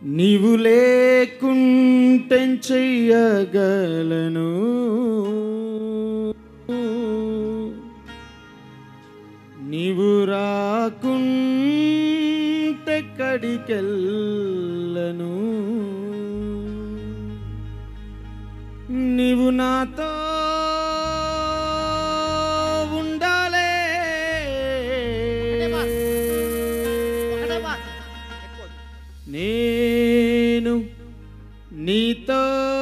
నీవు లేకుంటే చెయ్యగలను నీవు రాకుంటే కడికెళ్ళను నీవు నాతో ఉండాలే ఒకటే మాట ఎక్కువ నేను నీతో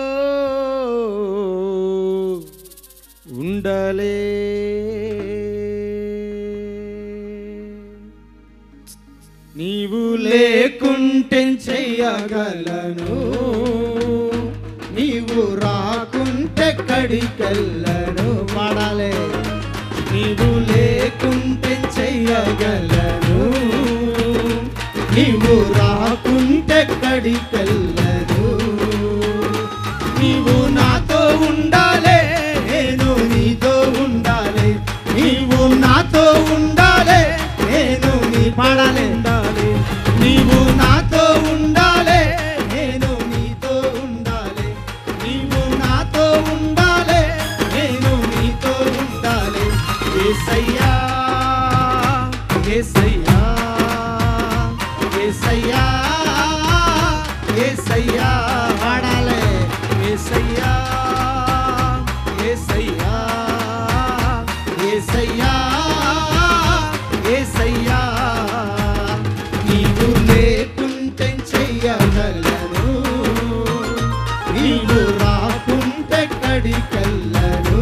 ఉండలే నీవు లేకుంటే చెయ్యగలను నీవు రాకుంటే కడికెళ్ళను పాడాలే నీవు లేకుంటే చెయ్యగలను నీవు రాకుంటే కడికెళ్ళను నీవు నాతో ఉండాలే నేను నీతో ఉండాలి నీవు నాతో ఉండాలే నేను నీ పాడాలి ఉండాలి నీవు నాతో ఉండాలే నేను నీతో ఉండాలి నీవు నాతో ఉండాలే నేను నీతో ఉండాలి ఏసయ్యా ఏసయ్యా ఏసయ్యా ఏసయ్యా పాడాలి ఏసయ్యా ఏసయ్యా ఏసయ్యా ఏసయ్యా నీవు లేకుంటే చెయ్యగలను నీవు రాకుంటే కడికెళ్ళను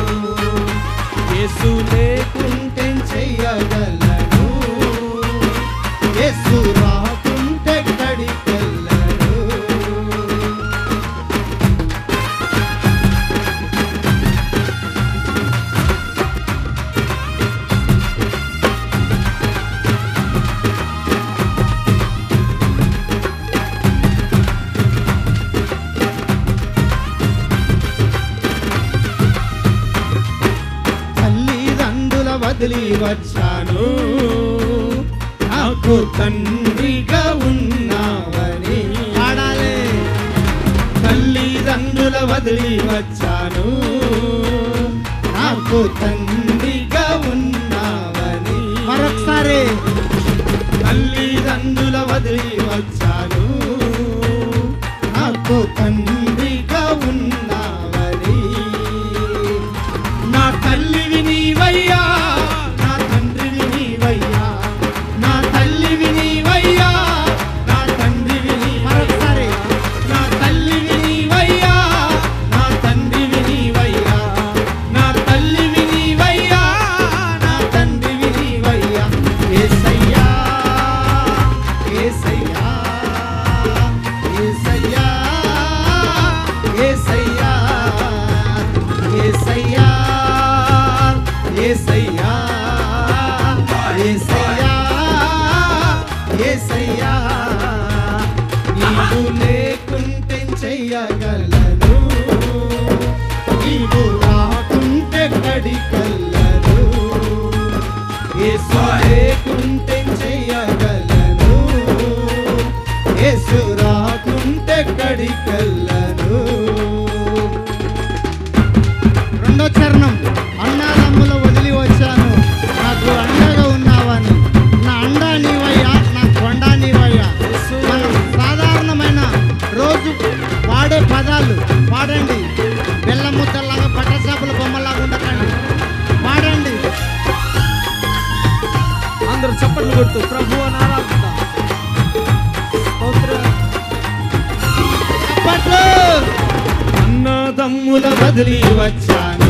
యేసు లేకుంటే చెయ్యగలను యేసు రాకుంటే కడికెళ్ళను తల్లిదండ్రుల వదిలి వచ్చాను నాకు తండ్రిగా ఉన్నావని పాడాలే తల్లిదండ్రుల వదిలి వచ్చాను నాకు తండ్రిగా ఉన్నావని మరొకసారి తల్లిదండ్రుల వదిలి వచ్చాను నాకు తండ్రిగా ఉన్నావని నా తల్లివి నీవయ్యా నా తండ్రివి నీవయ్యా నా తల్లివి నీవయ్యా నా తండ్రివి నీ మరొకసారి నా తల్లివి నీవయ్యా నా తండ్రివి నీవయ్యా నా తల్లివి నీవయ్యా నా తండ్రివి నీవయ్యా ఏసయ్యా ఏసయ్యా ఏసయ్యా ఏసయ్యా ఏసయ్యా ఏసయ్యా ఏసయ్యా ఏసయ్యా నీవు లేకుంటే చెయ్యగలను నీవు రాకుంటే కడికల్లను యేసు లేకుంటే చెయ్యగలను యేసు రాకుంటే కడికల్లను రెండో చరణం అన్నాదమ్ముల వదిలి వచ్చాను నాకు అండగా ఉన్నావని నా అండ నీవయ్యా నా కొండ నీవయ్యా మనం సాధారణమైన రోజు వాడే పదాలు పాడండి బెల్ల ముద్దలాగా పట్టసాపుల బొమ్మలాగా ఉండకండి పాడండి అందరూ చప్పట్లు కొడుతూ ప్రభు అని ఆరాధిద్దాం. స్తోత్రం. చప్పట్లు అన్నదమ్ముల వదిలి వచ్చాను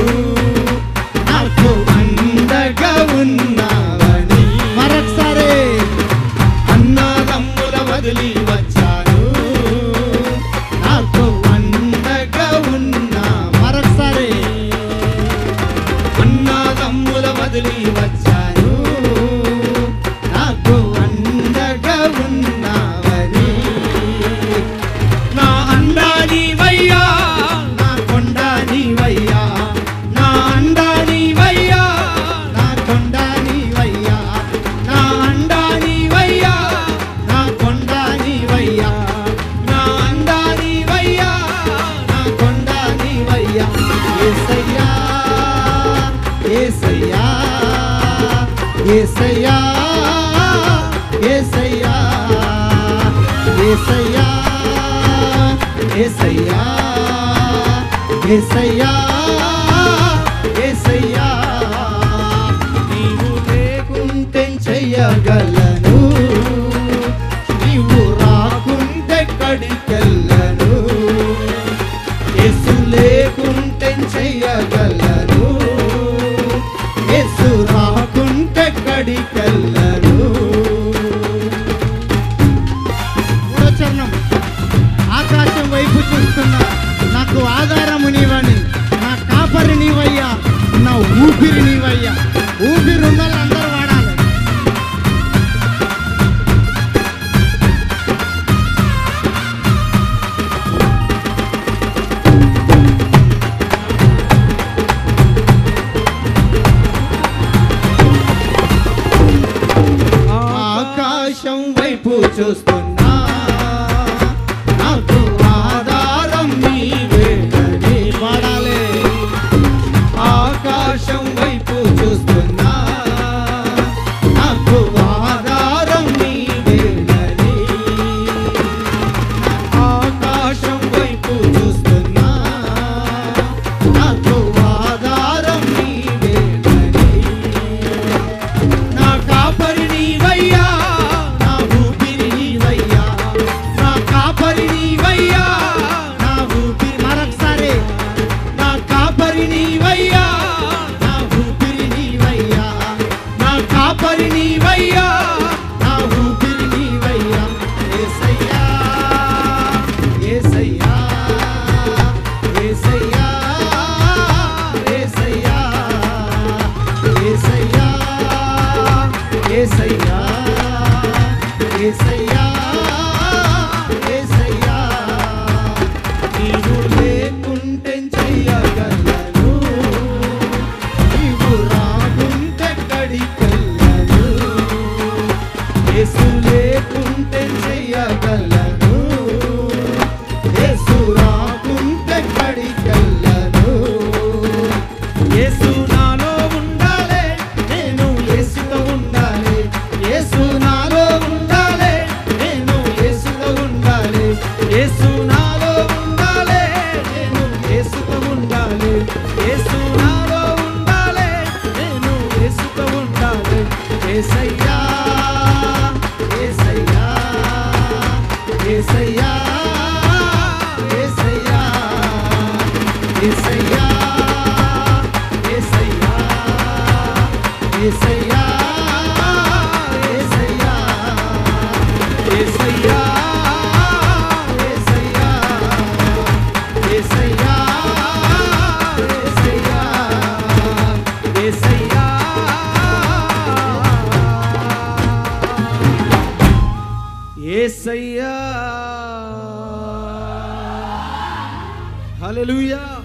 నాకు అండగా ఉన్నావని మరొకసారి అన్నదమ్ముల వదిలి వచ్చాను నాకు అండగా ఉన్నా మరొకసారి అన్నదమ్ముల వదిలి వచ్చాను నాకు అండగా ఉన్నావని నా అండా నీవయ్యా నా కొండ నీవయ్యా నా అండా నీవయ్యా నా కొండ నీవయ్యా నా అండా నీవయ్యా నా కొండ నీవయ్యా ఏసయ్యా ఏసయ్యా ఏసయ్యా ఏసయ్యా నీవు లేకుంటే చెయ్యగలను నీవు రాకుంటే కడికెళ్ళను యేసు లేకుంటే చెయ్యగలను యేసు రాకుంటే కడికెళ్ళను మూడో చరణం ఆకాశం వైపు చూస్తున్నా నాకు ఆధారము నీవని నా కాపరి నీవయ్యా నా ఊపిరి నీవయ్యా ఊపిరి ఉన్న అందరూ వాడాలి ఆకాశం వైపు చూస్తున్నా నాకు ఆధారం నీవేనని పాడాలి ఆకాశం వైపు చూస్తున్నా నాకు ఆధారం నీవేనని ఆకాశం వైపు చూస్తున్నా నాకు ఆధారం నీవేనని నా కాపరి నీవయ్యా నా ఊపిరి నీవయ్యా నా కాపరి నీవయ్యా నా ఊపిరి మరొకసారి నా కాపరి నీవయ్యా నా ఊపిరి నీవయ్యా నా కాపరి నీవయ్యా నా ఊపిరి నీవయ్యా యేసయ్యా యేసయ్యా యేసయ్యా యేసయ్యా యేసయ్యా యేసయ్యా యేసయ్యా యేసయ్యా నీవు లేకుంటే చెయ్యగలను నీవు రాకుంటే కడికెళ్ళను యేసు లేకుంటే చెయ్యగలను యేసు రాకుంటే కడికెళ్ళను యేసు నాలో ఉండాలి నేను యేసుతో ఉండాలి యేసు నాలో ఉండాలి నేను యేసుతో ఉండాలి యేసు నాలో ఉండాలి నేను యేసుతో ఉండాలి యేసు నాలో ఉండాలి నేను యేసుతో ఉండాలి యేసయ్యా యేసయ్యా యేసయ్యా యేసయ్యా యేసయ్యా యేసయ్యా యేసయ్యా యేసయ్యా యేసయ్యా యేసయ్యా యేసయ్యా యేసయ్యా యేసయ్యా యేసయ్యా హల్లెలూయా